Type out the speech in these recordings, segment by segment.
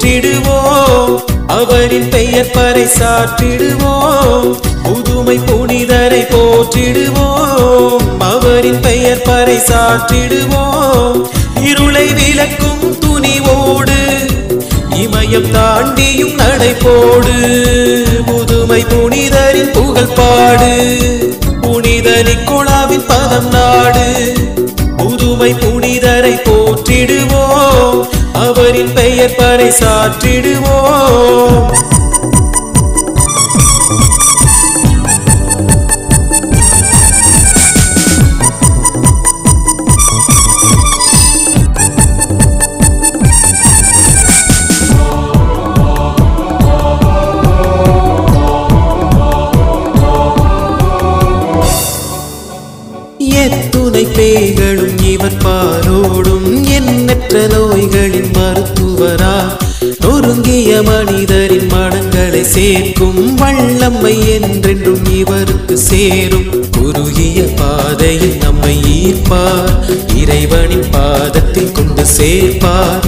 போற்றிடுவோம் அவரின் பெயர் பறைசாற்றிடுவோம் புதுமை புனிதரை போற்றிடுவோம் அவரின் பெயர் பறைசாற்றிடுவோம் இருளை விளக்கும் துணிவோடு இமயம் தாண்டியும் நடைபோடு புதுமை புனிதரின் புகழ் பாடு புனித நிக்கோளாவின் பதம் நாடு புதுமை புனிதரை போற்றிடுவோம் அவரின் பெயர் பறைசாற்றிடுவோம் எத்துணை பேய்களும் இவர் பாரோடும் எண்ணற்ற நோய்களின் மருத்துவரா நொறுங்கிய மனிதரின் மனங்களை சேர்க்கும் வல்லம்மை என்றென்றும் இவருக்கு சேரும் குறுகிய பாதையில் நம்மை ஈர்ப்பார் இறைவனின் பாதத்தில் கொண்டு சேர்ப்பார்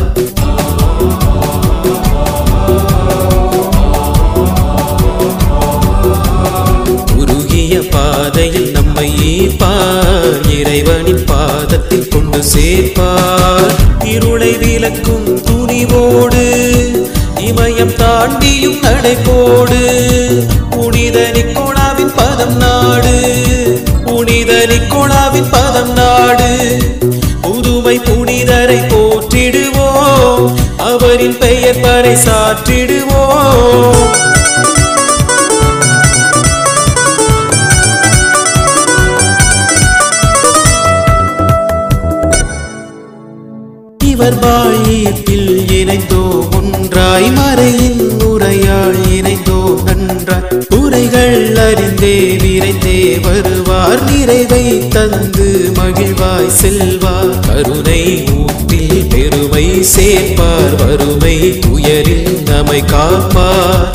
குறுகிய பாதையில் நம்மை ஈர்ப்பார் இறைவனின் பாதத்தில் கொண்டு சேர்ப்பார் இருளை விளக்கும் துணிவோடு இமயம் தாண்டியும் நடைபோடு புனித நிக்கோளாவின் பதம் நாடு புனித நிக்கோளாவின் பதம் நாடு புதுமை புனிதரை போற்றிடுவோம் அவரின் பெயர் பறைசாற்றிடுவோம் இவர் வாயித்தில் இணைந்தோ ஒன்றாய் மறையின் உரையால் இணைந்தோ நன்றாய் உரைகள் அறிந்தே விரைந்தே வருவார் நிறைவை தந்து மகிழ்வாய் செல்வார் கருணை ஊட்டில் பெருமை சேர்ப்பார் வறுமை உயரில் நம்மை காப்பார்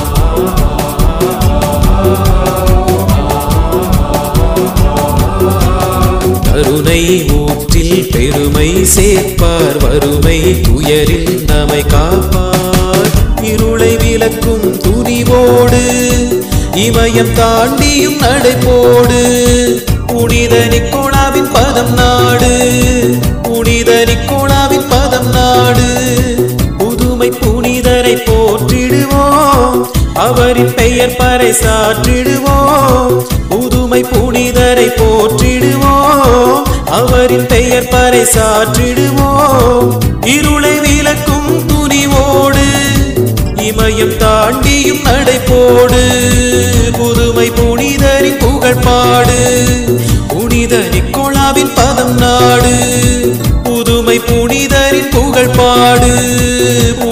கருணை ஊற்றில் பெருமை சேர்ப்பார் வறுமை துயரில் நம்மை காப்பார் இருளை விளக்கும் துணிவோடு இமயம் தாண்டியும் நடைபோடு புனித நிக்கோளாவின் பதம் நாடு புனித நிக்கோளாவின் பதம் நாடு புதுமை புனிதரை போற்றிடுவோம் அவரின் பெயர் பறைசாற்றிடுவோம் புதுமை புனிதரை போற்றிடுவோம் அவரின் பெயர் பறைசாற்றிடுவோம் இருளை விளக்கும் துணிவோடு இமயம் தாண்டியும் நடைபோடு புதுமை புனிதரின் புகழ் பாடு புனித நிக்கோளாவின் பதம் நாடு புதுமை புனிதரின் புகழ் பாடு